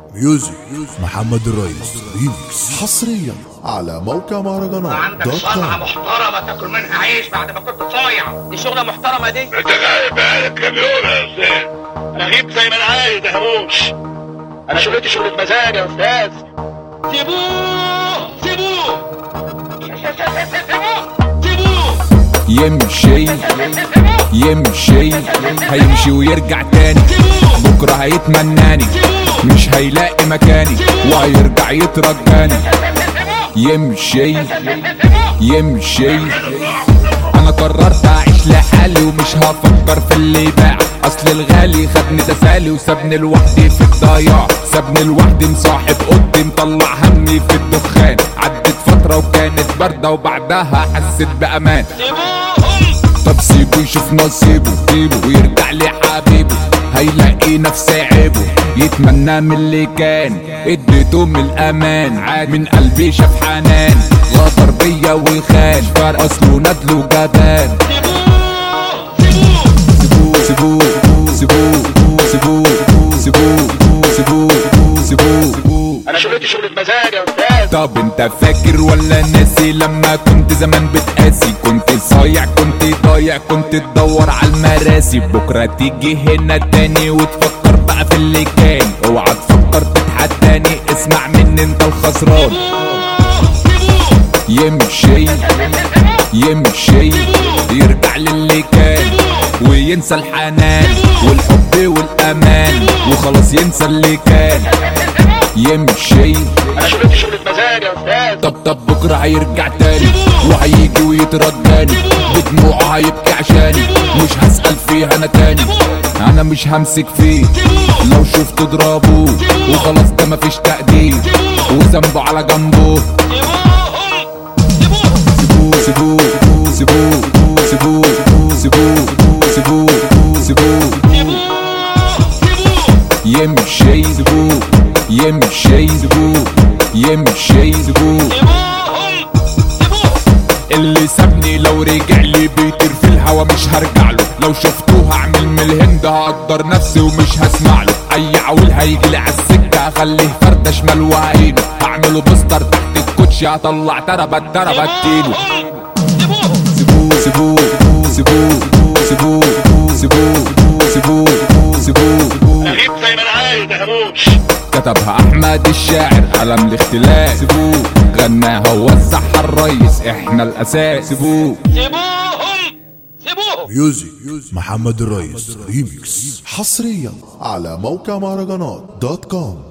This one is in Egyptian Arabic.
ميوزك محمد الرئيس ريميكس حصريا على موقع مهرجانات عندك دوت صنعة كوم محترمة تاكل منها عيش بعد ما كنت صايع دي شغلة محترمة دي انت غايب بقالك كام يوم يا استاذ انا غيب زي ما انا عايز يا هموش انا شغلتي شغلة مزاج يا استاذ سيبوه سيبوه سيبوه سيبوه يمشي يمشي هيمشي ويرجع تاني بكرة هيتمناني مش هيلاقي مكاني وهيرجع يترجاني يمشي يمشي انا قررت اعيش لحالي ومش هفكر في اللي باع اصل الغالي خدني تسالي وسابني لوحدي في الضياع سابني لوحدي مصاحب اوضتي مطلع همي في الدخان عدت فترة وكانت باردة وبعدها حسيت بامان طب سيبه يشوف نصيبه سيبه ويرجع لي حبيبه هيلاقي نفسه عيبه يتمنى من اللي كان اديته من الامان عاد من قلبي شاف حنان غدر بيا وخان فرق اصله ندل وجبان سيبوه سيبوه سيبوه سيبوه سيبوه سيبوه سيبوه انا شغلتي شغلة مزاج يا استاذ طب انت فاكر ولا ناسي لما كنت زمان بتقاسي كنت صايع كنت ضايع كنت تدور على المراسي بكرة تيجي هنا تاني وتفكر بقى في اللي كان اوعى تفكر تتحداني اسمع مني انت الخسران يمشي يمشي يرجع للي كان وينسى الحنان والحب والامان وخلاص ينسى اللي كان يمشي انا شغلتي شغلة مزاج يا استاذ طب طب بكرة هيرجع تاني وهيجي ويترجاني بدموعه هيبكي عشاني مش هسأل فيها انا تاني انا مش همسك فيه لو شفت اضربه وخلاص ده مفيش تقدير وذنبه على جنبه سيبوه سيبوه سيبوه سيبوه سيبوه سيبوه سيبوه يمشي سيبوه يمشي سيبوه يمشي سيبوه اللي سابني لو رجع لي بيطير في الهوا مش هرجع له لو شفته هعمل من الهند هقدر نفسي ومش هسمع له اي عويل هيجي لي على السكه هخليه فرده شمال وعينه هعمله بوستر تحت الكوتشي هطلع تربت تربت تيله سيبوه سيبوه سيبوه سيبوه سيبوه سيبوه سيبوه انا غيب زي ما انا عايز يا هموش كتبها احمد الشاعر قلم الاختلاف سيبوه غناها ووزعها الريس احنا الاساس سيبوه سيبوهم سيبوهم ميوزك محمد الرئيس ريميكس حصريا على موقع مهرجانات دوت كوم